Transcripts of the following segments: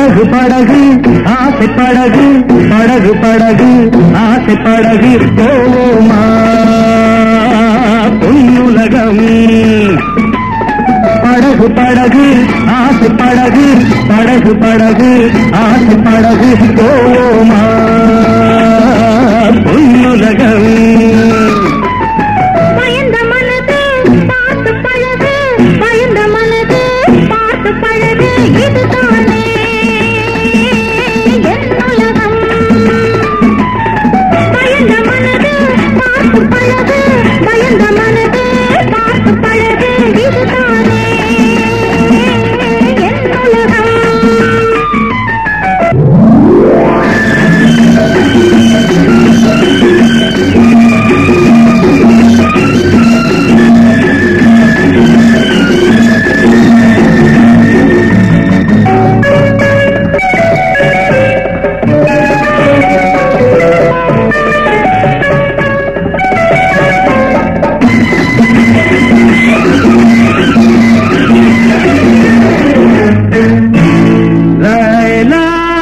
படகு படகு ஆசை படகு படகு படகு ஆசை படகு போவோமா பொன்னுலகம் படகு படகு ஆசை படகு படகு படகு ஆசை படகு போவோமா பொன்னுலகம் பயந்த மனது பார்த்து பழகு பயந்த மனது பார்த்து பழகு இதுதானே என் உலகம் பயந்த மனது பார்த்து பழகு பயந்த மனது பார்த்து பழகு இதுதானே என் உலகம் லைலா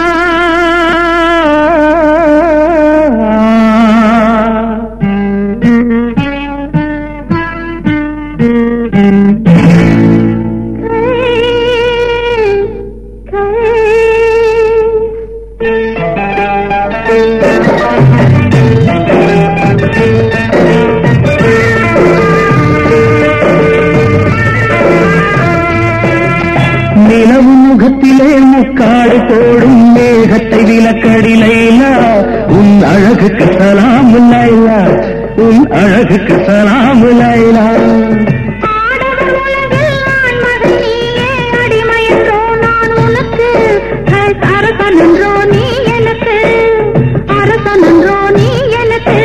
நிலவு முகத்திலே முக்காடு போடும் மேகத்தை விலக்கடிலைலா உன் அழகுக்கு சலாம் லைலா உன் அழகுக்கு சலாம் லைலா ஆடவர் உலகில் நான் மகன் நீயே அடிமையன்றோ நான் உனக்கு அரசனன்றோ நீ எனக்கு அரசனன்றோ நீ எனக்கு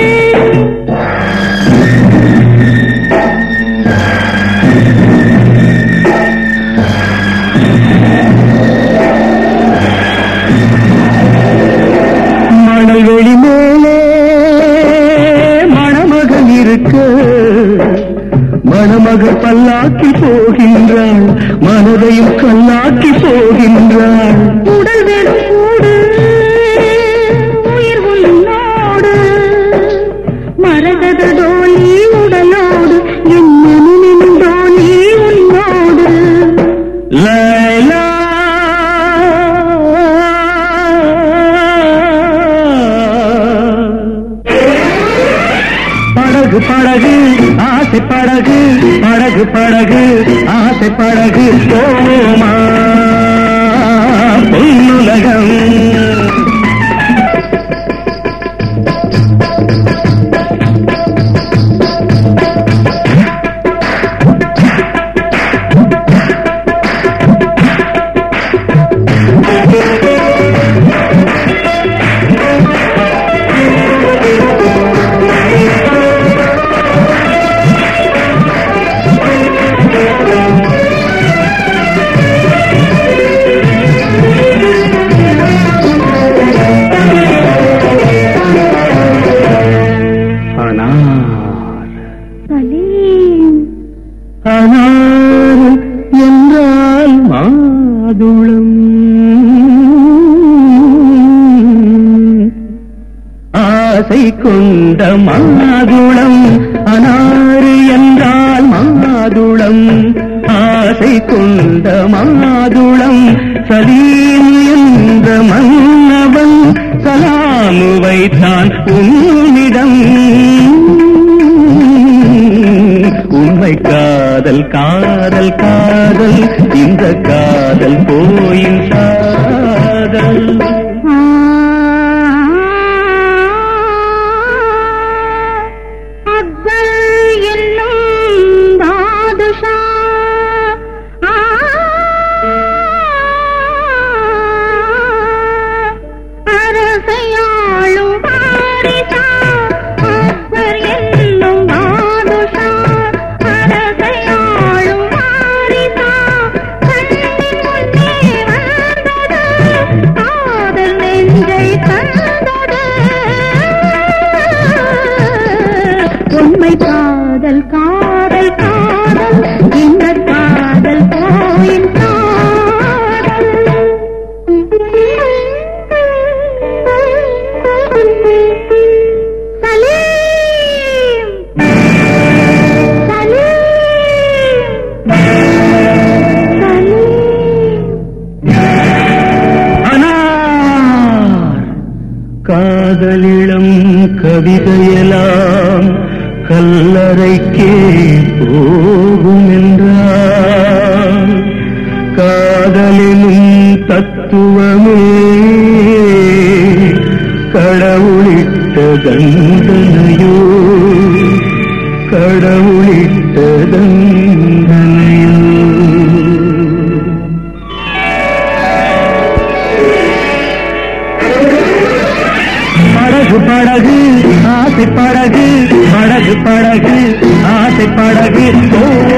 மணல் வெளி மேலே மணமகன் இருக்கு மணமகள் பல்லாக்கி போகின்றாள் மனதையும் கல்லாக்கி போகின்றாள் உடல் வெறும் கூடு உயிர் உன்னோடு மரகத டோலி உடலோடு என் மனமின் டோலி உன்னோடு லைலா படகு படகு ஆசை படகு படகு படகு ஆசை படகு போமா பொன்னுலகம் அனார் சலீம் அனார் என்றால் மாதுளம் ஆசை கொண்ட மாதுளம் அனாறு என்றால் மாதுளம் ஆசை கொண்ட மாதுளம் சலீம் என்ற மன்னவன் சலாமு வைத்தான் உன்னிடம் உண்மை காதல் காதல் காதல் இந்த காதல் போயின் சாதல் அக்பர் என்னும் பாதுஷா ஆ, அரசையாளும் வாரிசா அக்பர் என்னும் பாதுஷா அரசையாளும் வாரிசா கண்ணின் முன்னே வந்தது காதலினும் தத்துவமே கடவுளிட்ட தண்டனையோ கடவுளிட்ட தண்டனையோ படகு படகு ஆசை படகு படகு படகு ஆசை படகு ஓ